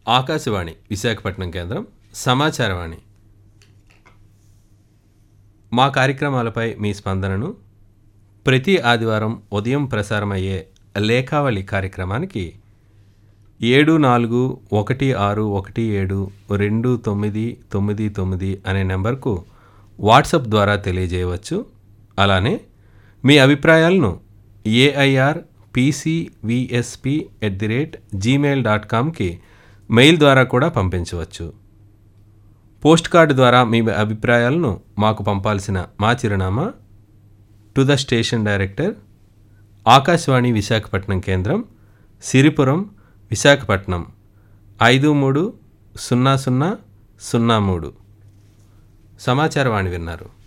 ఆకాశవాణి విశాఖపట్నం కేంద్రం సమాచారవాణి మా కార్యక్రమాలపై మీ స్పందనను ప్రతి ఆదివారం ఉదయం ప్రసారమయ్యే లేఖావళి కార్యక్రమానికి ఏడు నాలుగు ఒకటి ఆరు ఒకటి ఏడు రెండు తొమ్మిది తొమ్మిది తొమ్మిది అనే నెంబర్కు వాట్సాప్ ద్వారా తెలియజేయవచ్చు అలానే మీ అభిప్రాయాలను AIR PCVSP at the rate Gmail dot కామ్కి మెయిల్ ద్వారా కూడా పంపించవచ్చు పోస్ట్ కార్డు ద్వారా మీ అభిప్రాయాలను మాకు పంపాల్సిన మా చిరునామా to the station director Akashvani Visakhapatnam కేంద్రం సిరిపురం విశాఖపట్నం ఐదు మూడు సున్నా సున్నా సున్నా మూడు సమాచారవాణి విన్నారు